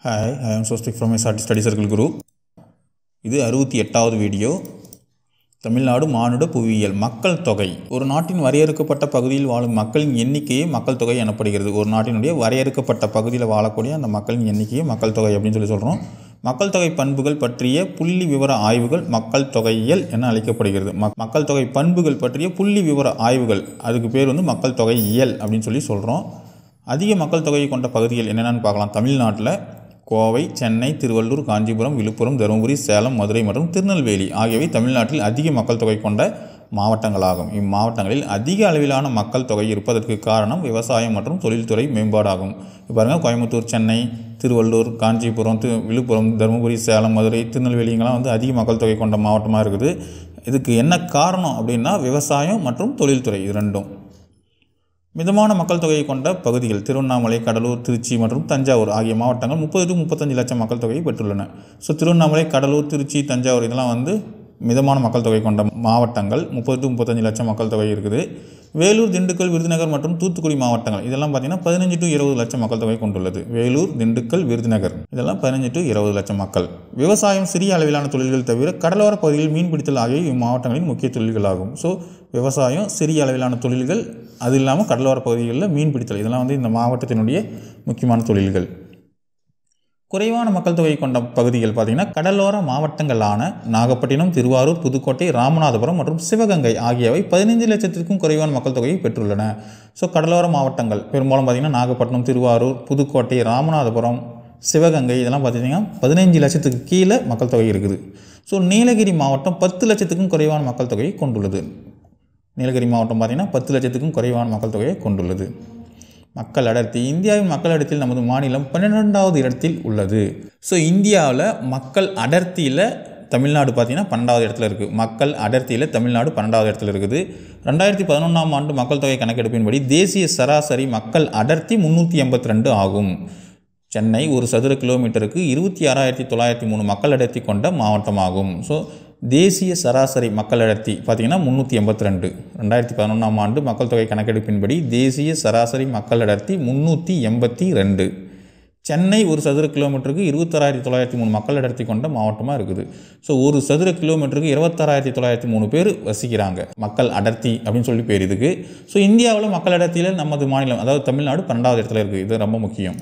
hi I am சோஸ்டிக் from SRT study circle group இது அறுபத்தி எட்டாவது வீடியோ தமிழ்நாடு மானுட புவியியல் மக்கள் தொகை ஒரு நாட்டின் வரையறுக்கப்பட்ட பகுதியில் வாழும் மக்களின் எண்ணிக்கையே மக்கள் தொகை எனப்படுகிறது ஒரு நாட்டினுடைய வரையறுக்கப்பட்ட பகுதியில் வாழக்கூடிய அந்த மக்களின் எண்ணிக்கையே மக்கள் தொகை அப்படின்னு சொல்லி சொல்கிறோம் மக்கள் தொகை பண்புகள் பற்றிய புள்ளி விவர ஆய்வுகள் மக்கள் தொகையியல் என அழைக்கப்படுகிறது மக் மக்கள் தொகை பண்புகள் பற்றிய புள்ளி விவர ஆய்வுகள் அதுக்கு பேர் வந்து மக்கள் தொகை இயல் அப்படின்னு சொல்லி சொல்கிறோம் அதிக மக்கள் தொகையை கொண்ட பகுதிகள் என்னென்னு பார்க்கலாம் தமிழ்நாட்டில் கோவை சென்னை திருவள்ளூர் காஞ்சிபுரம் விழுப்புரம் தருமபுரி சேலம் மதுரை மற்றும் திருநெல்வேலி ஆகியவை தமிழ்நாட்டில் அதிக மக்கள் தொகை கொண்ட மாவட்டங்களாகும் இம்மாவட்டங்களில் அதிக அளவிலான மக்கள் தொகை இருப்பதற்கு காரணம் விவசாயம் மற்றும் தொழில்துறை மேம்பாடாகும் இப்போ பாருங்கள் கோயம்புத்தூர் சென்னை திருவள்ளூர் காஞ்சிபுரம் திரு விழுப்புரம் தருமபுரி சேலம் மதுரை திருநெல்வேலி இங்கெல்லாம் வந்து அதிக மக்கள் தொகை கொண்ட மாவட்டமாக இருக்குது இதுக்கு என்ன காரணம் அப்படின்னா விவசாயம் மற்றும் தொழில்துறை இது ரெண்டும் மிதமான மக்கள் தொகையை கொண்ட பகுதிகள் திருவண்ணாமலை கடலூர் திருச்சி மற்றும் தஞ்சாவூர் ஆகிய மாவட்டங்கள் முப்பது டு முப்பத்தஞ்சு லட்சம் மக்கள் தொகையை பெற்றுள்ளன ஸோ திருவண்ணாமலை கடலூர் திருச்சி தஞ்சாவூர் இதெல்லாம் வந்து மிதமான மக்கள் தொகை கொண்ட மாவட்டங்கள் முப்பது டு முப்பத்தஞ்சு லட்சம் மக்கள் தொகை இருக்குது வேலூர் திண்டுக்கல் விருதுநகர் மற்றும் தூத்துக்குடி மாவட்டங்கள் இதெல்லாம் பார்த்தீங்கன்னா பதினஞ்சு டு இருபது லட்சம் மக்கள் தொகை கொண்டுள்ளது வேலூர் திண்டுக்கல் விருதுநகர் இதெல்லாம் பதினஞ்சு டு இருபது லட்சம் மக்கள் விவசாயம் சிறிய அளவிலான தொழில்கள் தவிர கடலோர பகுதியில் மீன்பிடித்தல் ஆகிய இம்மாவட்டங்களின் முக்கிய தொழில்களாகும் ஸோ விவசாயம் சிறிய அளவிலான தொழில்கள் அது இல்லாமல் கடலோர பகுதிகளில் மீன்பிடித்தல் இதெல்லாம் வந்து இந்த மாவட்டத்தினுடைய முக்கியமான தொழில்கள் குறைவான மக்கள் தொகை கொண்ட பகுதிகள் பார்த்திங்கன்னா கடலோர மாவட்டங்களான நாகப்பட்டினம் திருவாரூர் புதுக்கோட்டை ராமநாதபுரம் மற்றும் சிவகங்கை ஆகியவை பதினைந்து லட்சத்திற்கும் குறைவான மக்கள் தொகையை பெற்றுள்ளன ஸோ கடலோர மாவட்டங்கள் பெரும்பாலும் பார்த்திங்கன்னா நாகப்பட்டினம் திருவாரூர் புதுக்கோட்டை ராமநாதபுரம் சிவகங்கை இதெல்லாம் பார்த்திங்கன்னா பதினைஞ்சு லட்சத்துக்கு கீழே மக்கள் தொகை இருக்குது ஸோ நீலகிரி மாவட்டம் பத்து லட்சத்துக்கும் குறைவான மக்கள் தொகையை கொண்டுள்ளது நீலகிரி மாவட்டம் பார்த்திங்கன்னா பத்து லட்சத்துக்கும் குறைவான மக்கள் தொகையை கொண்டுள்ளது மக்கள் அடர்த்தி இந்தியாவின் மக்கள் அடர்த்தியில் நமது மாநிலம் பன்னிரெண்டாவது இடத்தில் உள்ளது ஸோ இந்தியாவில் மக்கள் அடர்த்தியில் தமிழ்நாடு பார்த்திங்கன்னா பன்னெண்டாவது இடத்துல இருக்குது மக்கள் அடர்த்தியில் தமிழ்நாடு பன்னெண்டாவது இடத்துல இருக்குது ரெண்டாயிரத்தி பதினொன்றாம் ஆண்டு மக்கள் தொகை கணக்கெடுப்பின்படி தேசிய சராசரி மக்கள் அடர்த்தி முந்நூற்றி எண்பத்தி ரெண்டு ஆகும் சென்னை ஒரு சதுர கிலோமீட்டருக்கு இருபத்தி ஆறாயிரத்தி தொள்ளாயிரத்தி மூணு மக்கள் அடர்த்தி கொண்ட மாவட்டமாகும் ஸோ தேசிய சராசரி மக்கள் அடர்த்தி பார்த்திங்கன்னா முந்நூற்றி எண்பத்தி ரெண்டு ரெண்டாயிரத்தி பதினொன்றாம் ஆண்டு மக்கள் தொகை கணக்கெடுப்பின்படி தேசிய சராசரி மக்கள் அடர்த்தி முந்நூற்றி எண்பத்தி ரெண்டு சென்னை ஒரு சதுர கிலோமீட்டருக்கு இருபத்தாறாயிரத்தி தொள்ளாயிரத்தி மூணு மக்கள் அடர்த்தி கொண்ட மாவட்டமாக இருக்குது ஸோ ஒரு சதுர கிலோமீட்டருக்கு இருபத்தாறாயிரத்தி தொள்ளாயிரத்தி மூணு பேர் வசிக்கிறாங்க மக்கள் அடர்த்தி அப்படின்னு சொல்லி பேர் இதுக்கு ஸோ இந்தியாவில் மக்கள் அடர்த்தியில் நமது மாநிலம் அதாவது தமிழ்நாடு பன்னெண்டாவது இடத்துல இருக்குது இது ரொம்ப முக்கியம்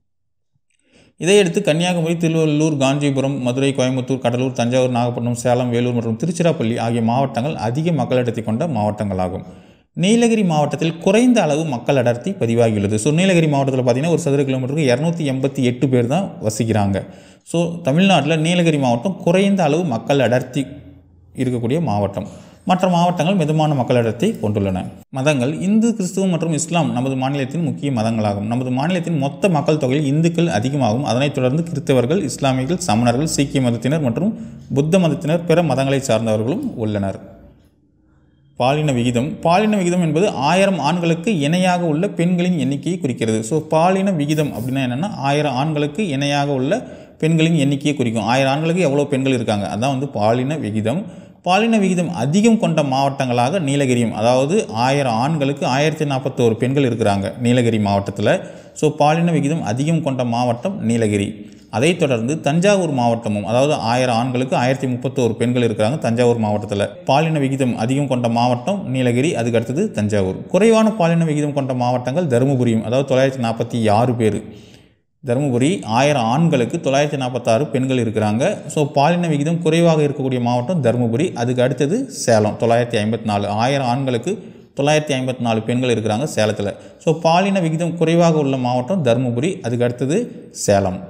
இதையடுத்து கன்னியாகுமரி திருவள்ளூர் காஞ்சிபுரம் மதுரை கோயம்புத்தூர் கடலூர் தஞ்சாவூர் நாகப்பட்டினம் சேலம் வேலூர் மற்றும் திருச்சிராப்பள்ளி ஆகிய மாவட்டங்கள் அதிக மக்கள் அடர்த்தி கொண்ட மாவட்டங்களாகும் நீலகிரி மாவட்டத்தில் குறைந்த அளவு மக்கள் அடர்த்தி பதிவாகியுள்ளது ஸோ நீலகிரி மாவட்டத்தில் பார்த்திங்கன்னா ஒரு சதுர கிலோமீட்டருக்கு இரநூத்தி எண்பத்தி எட்டு பேர் தான் வசிக்கிறாங்க ஸோ தமிழ்நாட்டில் நீலகிரி மாவட்டம் குறைந்த அளவு மக்கள் அடர்த்தி இருக்கக்கூடிய மாவட்டம் மற்ற மாவட்டங்கள் மிதமான மக்கள் அடர்த்தி கொண்டுள்ளன மதங்கள் இந்து கிறிஸ்துவம் மற்றும் இஸ்லாம் நமது மாநிலத்தின் முக்கிய மதங்களாகும் நமது மாநிலத்தின் மொத்த மக்கள் தொகையில் இந்துக்கள் அதிகமாகும் அதனைத் தொடர்ந்து கிறிஸ்தவர்கள் இஸ்லாமியர்கள் சமணர்கள் சீக்கிய மதத்தினர் மற்றும் புத்த மதத்தினர் பிற மதங்களை சார்ந்தவர்களும் உள்ளனர் பாலின விகிதம் பாலின விகிதம் என்பது ஆயிரம் ஆண்களுக்கு இணையாக உள்ள பெண்களின் எண்ணிக்கையை குறிக்கிறது ஸோ பாலின விகிதம் அப்படின்னா என்னென்னா ஆயிரம் ஆண்களுக்கு இணையாக உள்ள பெண்களின் எண்ணிக்கையை குறிக்கும் ஆயிரம் ஆண்களுக்கு எவ்வளோ பெண்கள் இருக்காங்க அதான் வந்து பாலின விகிதம் பாலின விகிதம் அதிகம் கொண்ட மாவட்டங்களாக நீலகிரியும் அதாவது ஆயிரம் ஆண்களுக்கு ஆயிரத்தி நாற்பத்தோரு பெண்கள் இருக்கிறாங்க நீலகிரி மாவட்டத்தில் ஸோ பாலின விகிதம் அதிகம் கொண்ட மாவட்டம் நீலகிரி அதைத் தொடர்ந்து தஞ்சாவூர் மாவட்டமும் அதாவது ஆயிரம் ஆண்களுக்கு ஆயிரத்தி முப்பத்தோரு பெண்கள் இருக்கிறாங்க தஞ்சாவூர் மாவட்டத்தில் பாலின விகிதம் அதிகம் கொண்ட மாவட்டம் நீலகிரி அதுக்கு அடுத்தது தஞ்சாவூர் குறைவான பாலின விகிதம் கொண்ட மாவட்டங்கள் தருமபுரியும் அதாவது தொள்ளாயிரத்தி நாற்பத்தி ஆறு பேர் தருமபுரி ஆயிரம் ஆண்களுக்கு தொள்ளாயிரத்தி நாற்பத்தாறு பெண்கள் இருக்கிறாங்க ஸோ பாலின விகிதம் குறைவாக இருக்கக்கூடிய மாவட்டம் தருமபுரி அதுக்கு அடுத்தது சேலம் தொள்ளாயிரத்தி ஐம்பத்தி நாலு ஆயிரம் ஆண்களுக்கு தொள்ளாயிரத்தி ஐம்பத்தி நாலு பெண்கள் இருக்கிறாங்க சேலத்தில் ஸோ பாலின விகிதம் குறைவாக உள்ள மாவட்டம் தருமபுரி அதுக்கு அடுத்தது சேலம்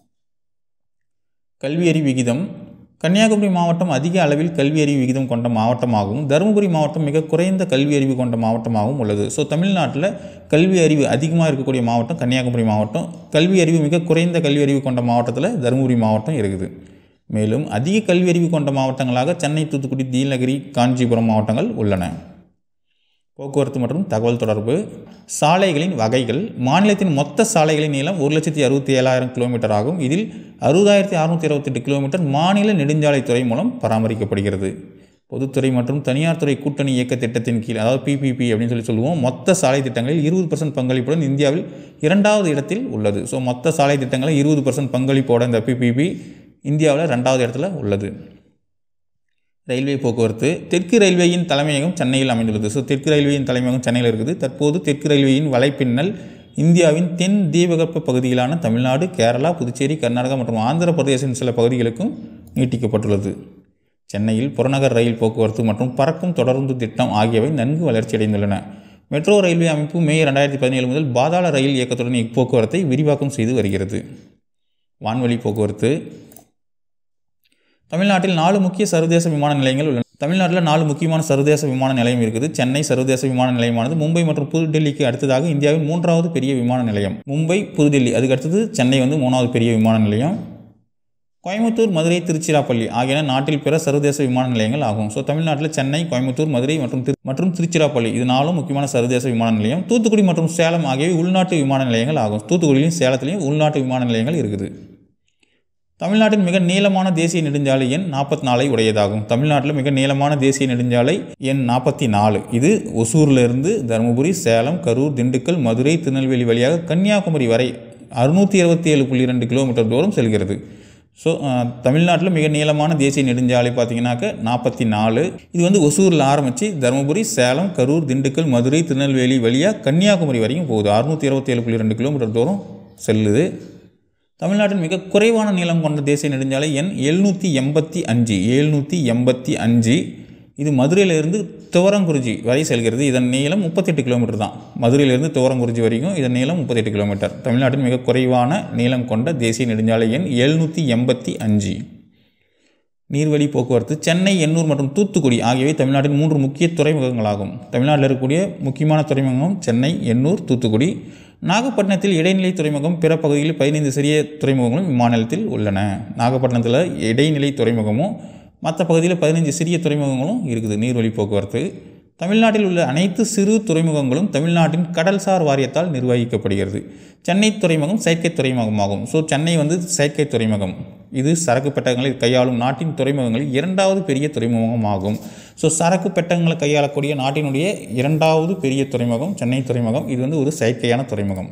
கல்வியறி விகிதம் கன்னியாகுமரி மாவட்டம் அதிக அளவில் கல்வியறிவு விகிதம் கொண்ட மாவட்டமாகவும் தருமபுரி மாவட்டம் மிக குறைந்த கல்வி அறிவு கொண்ட மாவட்டமாகவும் உள்ளது ஸோ தமிழ்நாட்டில் கல்வி அறிவு அதிகமாக இருக்கக்கூடிய மாவட்டம் கன்னியாகுமரி மாவட்டம் கல்வி அறிவு மிக குறைந்த கல்வி அறிவு கொண்ட மாவட்டத்தில் தருமபுரி மாவட்டம் இருக்குது மேலும் அதிக கல்வி அறிவு கொண்ட மாவட்டங்களாக சென்னை தூத்துக்குடி நீலகிரி காஞ்சிபுரம் மாவட்டங்கள் உள்ளன போக்குவரத்து மற்றும் தகவல் தொடர்பு சாலைகளின் வகைகள் மாநிலத்தின் மொத்த சாலைகளின் நீளம் ஒரு லட்சத்தி அறுபத்தி ஏழாயிரம் கிலோமீட்டர் ஆகும் இதில் அறுபதாயிரத்தி அறுநூற்றி இருபத்தெட்டு கிலோமீட்டர் மாநில நெடுஞ்சாலைத்துறை மூலம் பராமரிக்கப்படுகிறது பொதுத்துறை மற்றும் தனியார் துறை கூட்டணி இயக்க திட்டத்தின் கீழ் அதாவது பிபிபி அப்படின்னு சொல்லி சொல்லுவோம் மொத்த சாலை திட்டங்களில் இருபது பர்சன்ட் பங்களிப்புடன் இந்தியாவில் இரண்டாவது இடத்தில் உள்ளது ஸோ மொத்த சாலை திட்டங்களில் இருபது பர்சன்ட் பங்களிப்போட இந்த பிபிபி இந்தியாவில் ரெண்டாவது இடத்துல உள்ளது ரயில்வே போக்குவரத்து தெற்கு ரயில்வேயின் தலைமையகம் சென்னையில் அமைந்துள்ளது ஸோ தெற்கு ரயில்வேயின் தலைமையகம் சென்னையில் இருக்குது தற்போது தெற்கு ரயில்வேயின் வலைப்பின்னல் இந்தியாவின் தென் தீபகற்ப பகுதிகளான தமிழ்நாடு கேரளா புதுச்சேரி கர்நாடகா மற்றும் ஆந்திர பிரதேசத்தின் சில பகுதிகளுக்கும் நீட்டிக்கப்பட்டுள்ளது சென்னையில் புறநகர் ரயில் போக்குவரத்து மற்றும் பறக்கும் தொடருந்து திட்டம் ஆகியவை நன்கு வளர்ச்சியடைந்துள்ளன மெட்ரோ ரயில்வே அமைப்பு மே ரெண்டாயிரத்தி பதினேழு முதல் பாதாள ரயில் இயக்கத்துடன் இப்போக்குவரத்தை விரிவாக்கம் செய்து வருகிறது வான்வழி போக்குவரத்து தமிழ்நாட்டில் நாலு முக்கிய சர்வதேச விமான நிலையங்கள் உள்ளன தமிழ்நாட்டில் நாலு முக்கியமான சர்வதேச விமான நிலையம் இருக்குது சென்னை சர்வதேச விமான நிலையமானது மும்பை மற்றும் புதுடெல்லிக்கு அடுத்ததாக இந்தியாவின் மூன்றாவது பெரிய விமான நிலையம் மும்பை புதுடெல்லி அதுக்கு அடுத்தது சென்னை வந்து மூணாவது பெரிய விமான நிலையம் கோயம்புத்தூர் மதுரை திருச்சிராப்பள்ளி ஆகியன நாட்டில் பிற சர்வதேச விமான நிலையங்கள் ஆகும் ஸோ தமிழ்நாட்டில் சென்னை கோயம்புத்தூர் மதுரை மற்றும் திரு மற்றும் திருச்சிராப்பள்ளி இது நாலும் முக்கியமான சர்வதேச விமான நிலையம் தூத்துக்குடி மற்றும் சேலம் ஆகியவை உள்நாட்டு விமான நிலையங்கள் ஆகும் தூத்துக்குடியிலும் சேலத்திலையும் உள்நாட்டு விமான நிலையங்கள் இருக்குது தமிழ்நாட்டின் மிக நீளமான தேசிய நெடுஞ்சாலை எண் நாற்பத்தி நாலை உடையதாகும் தமிழ்நாட்டில் மிக நீளமான தேசிய நெடுஞ்சாலை எண் நாற்பத்தி நாலு இது ஒசூரிலிருந்து தருமபுரி சேலம் கரூர் திண்டுக்கல் மதுரை திருநெல்வேலி வழியாக கன்னியாகுமரி வரை அறுநூற்றி இருபத்தி ஏழு புள்ளி ரெண்டு கிலோமீட்டர் தூரம் செல்கிறது ஸோ தமிழ்நாட்டில் மிக நீளமான தேசிய நெடுஞ்சாலை பார்த்தீங்கன்னாக்க நாற்பத்தி நாலு இது வந்து ஒசூரில் ஆரம்பித்து தருமபுரி சேலம் கரூர் திண்டுக்கல் மதுரை திருநெல்வேலி வழியாக கன்னியாகுமரி வரைக்கும் போகுது அறுநூற்றி இருபத்தி ஏழு புள்ளி ரெண்டு கிலோமீட்டர் தூரம் செல்லுது தமிழ்நாட்டின் மிக குறைவான நீளம் கொண்ட தேசிய நெடுஞ்சாலை எண் எழுநூற்றி எண்பத்தி அஞ்சு எழுநூற்றி எண்பத்தி அஞ்சு இது மதுரையிலிருந்து துவரங்குறிச்சி வரை செல்கிறது இதன் நீளம் முப்பத்தெட்டு கிலோமீட்டர் தான் மதுரையிலிருந்து துவரங்குறிச்சி வரைக்கும் இதன் நீளம் முப்பத்தெட்டு கிலோமீட்டர் தமிழ்நாட்டின் மிக குறைவான நீளம் கொண்ட தேசிய நெடுஞ்சாலை எண் எழுநூற்றி எண்பத்தி அஞ்சு நீர்வழி போக்குவரத்து சென்னை எண்ணூர் மற்றும் தூத்துக்குடி ஆகியவை தமிழ்நாட்டின் மூன்று முக்கிய துறைமுகங்களாகும் தமிழ்நாட்டில் இருக்கக்கூடிய முக்கியமான துறைமுகம் சென்னை எண்ணூர் தூத்துக்குடி நாகப்பட்டினத்தில் இடைநிலை துறைமுகம் பிற பகுதிகளில் பதினைந்து சிறிய துறைமுகங்களும் இம்மாநிலத்தில் உள்ளன நாகப்பட்டினத்தில் இடைநிலை துறைமுகமும் மற்ற பகுதியில் பதினைஞ்சு சிறிய துறைமுகங்களும் இருக்குது நீர்வழி போக்குவரத்து தமிழ்நாட்டில் உள்ள அனைத்து சிறு துறைமுகங்களும் தமிழ்நாட்டின் கடல்சார் வாரியத்தால் நிர்வகிக்கப்படுகிறது சென்னை துறைமுகம் செயற்கை துறைமுகமாகும் ஸோ சென்னை வந்து செயற்கை துறைமுகம் இது சரக்கு பெட்டகங்களை கையாளும் நாட்டின் துறைமுகங்களில் இரண்டாவது பெரிய துறைமுகமாகும் ஸோ சரக்கு பெட்டகங்களை கையாளக்கூடிய நாட்டினுடைய இரண்டாவது பெரிய துறைமுகம் சென்னை துறைமுகம் இது வந்து ஒரு செயற்கையான துறைமுகம்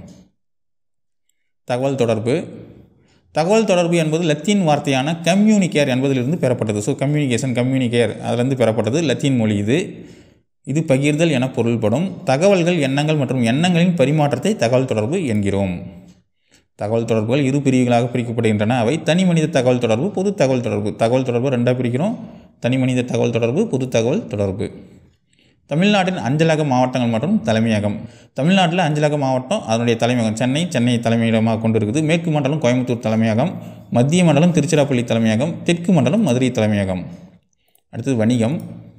தகவல் தொடர்பு தகவல் தொடர்பு என்பது லத்தீன் வார்த்தையான கம்யூனிகேர் என்பதிலிருந்து பெறப்பட்டது ஸோ கம்யூனிகேஷன் கம்யூனிகேர் அதிலிருந்து பெறப்பட்டது லத்தீன் மொழி இது இது பகிர்தல் என பொருள்படும் தகவல்கள் எண்ணங்கள் மற்றும் எண்ணங்களின் பரிமாற்றத்தை தகவல் தொடர்பு என்கிறோம் தகவல் தொடர்புகள் இரு பிரிவுகளாக பிரிக்கப்படுகின்றன அவை தனி மனித தகவல் தொடர்பு பொது தகவல் தொடர்பு தகவல் தொடர்பு ரெண்டாக பிரிக்கிறோம் தனி மனித தகவல் தொடர்பு பொது தகவல் தொடர்பு தமிழ்நாட்டின் அஞ்சலக மாவட்டங்கள் மற்றும் தலைமையகம் தமிழ்நாட்டில் அஞ்சலக மாவட்டம் அதனுடைய தலைமையகம் சென்னை சென்னை தலைமையிடமாக கொண்டு இருக்குது மேற்கு மண்டலம் கோயம்புத்தூர் தலைமையகம் மத்திய மண்டலம் திருச்சிராப்பள்ளி தலைமையகம் தெற்கு மண்டலம் மதுரை தலைமையகம் அடுத்தது வணிகம்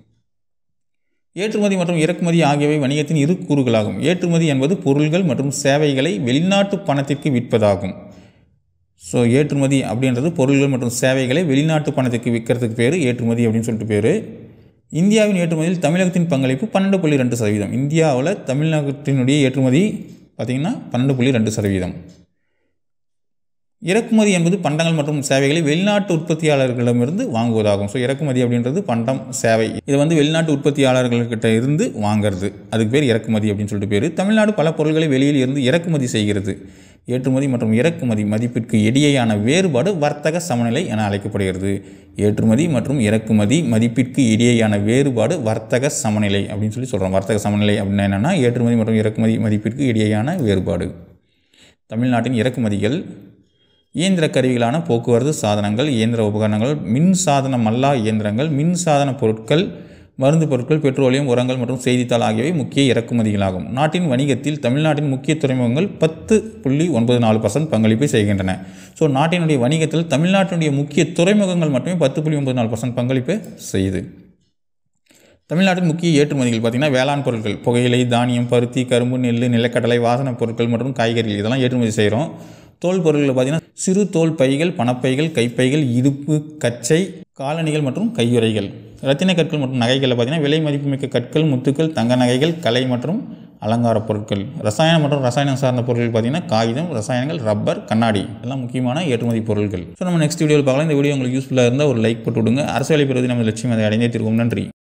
ஏற்றுமதி மற்றும் இறக்குமதி ஆகியவை வணிகத்தின் இரு கூறுகளாகும் ஏற்றுமதி என்பது பொருள்கள் மற்றும் சேவைகளை வெளிநாட்டு பணத்திற்கு விற்பதாகும் ஸோ ஏற்றுமதி அப்படின்றது பொருள்கள் மற்றும் சேவைகளை வெளிநாட்டு பணத்துக்கு விற்கிறதுக்கு பேர் ஏற்றுமதி அப்படின்னு சொல்லிட்டு பேர் இந்தியாவின் ஏற்றுமதியில் தமிழகத்தின் பங்களிப்பு பன்னெண்டு புள்ளி ரெண்டு சதவீதம் இந்தியாவில் தமிழகத்தினுடைய ஏற்றுமதி பார்த்திங்கன்னா பன்னெண்டு புள்ளி ரெண்டு சதவீதம் இறக்குமதி என்பது பண்டங்கள் மற்றும் சேவைகளை வெளிநாட்டு உற்பத்தியாளர்களிடமிருந்து வாங்குவதாகும் ஸோ இறக்குமதி அப்படின்றது பண்டம் சேவை இது வந்து வெளிநாட்டு உற்பத்தியாளர்கள்கிட்ட இருந்து வாங்குறது அதுக்கு பேர் இறக்குமதி அப்படின்னு சொல்லிட்டு பேர் தமிழ்நாடு பல பொருட்களை வெளியில் இருந்து இறக்குமதி செய்கிறது ஏற்றுமதி மற்றும் இறக்குமதி மதிப்பிற்கு இடையேயான வேறுபாடு வர்த்தக சமநிலை என அழைக்கப்படுகிறது ஏற்றுமதி மற்றும் இறக்குமதி மதிப்பிற்கு இடையேயான வேறுபாடு வர்த்தக சமநிலை அப்படின்னு சொல்லி சொல்கிறோம் வர்த்தக சமநிலை அப்படின்னா என்னென்னா ஏற்றுமதி மற்றும் இறக்குமதி மதிப்பிற்கு இடையேயான வேறுபாடு தமிழ்நாட்டின் இறக்குமதிகள் இயந்திர கருவிகளான போக்குவரத்து சாதனங்கள் இயந்திர உபகரணங்கள் மின் சாதனம் அல்லா இயந்திரங்கள் மின் சாதன பொருட்கள் மருந்து பொருட்கள் பெட்ரோலியம் உரங்கள் மற்றும் செய்தித்தாள் ஆகியவை முக்கிய இறக்குமதிகளாகும் நாட்டின் வணிகத்தில் தமிழ்நாட்டின் முக்கிய துறைமுகங்கள் பத்து புள்ளி ஒன்பது நாலு பர்சன்ட் பங்களிப்பை செய்கின்றன ஸோ நாட்டினுடைய வணிகத்தில் தமிழ்நாட்டினுடைய முக்கிய துறைமுகங்கள் மட்டுமே பத்து புள்ளி ஒன்பது நாலு பர்சன்ட் பங்களிப்பை செய்யுது தமிழ்நாட்டின் முக்கிய ஏற்றுமதிகள் பார்த்திங்கன்னா வேளாண் பொருட்கள் புகையிலை தானியம் பருத்தி கரும்பு நெல் நிலக்கடலை வாசனைப் பொருட்கள் மற்றும் காய்கறிகள் இதெல்லாம் ஏற்றுமதி செய்கிறோம் தோல் பொருட்கள் பார்த்திங்கன்னா சிறு தோல் பைகள் பணப்பைகள் கைப்பைகள் இடுப்பு கச்சை காலணிகள் மற்றும் கையுறைகள் ரத்தின கற்கள் மற்றும் நகைகளில் பார்த்திங்கன்னா விலை மதிப்புமிக்க கற்கள் முத்துக்கள் தங்க நகைகள் கலை மற்றும் அலங்கார பொருட்கள் ரசாயனம் மற்றும் ரசாயனம் சார்ந்த பொருட்கள் பார்த்தீங்கன்னா காகிதம் ரசாயனங்கள் ரப்பர் கண்ணாடி எல்லாம் முக்கியமான ஏற்றுமதி பொருட்கள் ஸோ நம்ம நெக்ஸ்ட் வீடியோவில் பார்க்கலாம் இந்த வீடியோ உங்களுக்கு யூஸ்ஃபுல்லாக இருந்தால் ஒரு லைக் போட்டு விடுங்க அரசு வேலை பெறுவது நம்ம லட்சியம் அதை அடைந்தே திருக்கும் நன்றி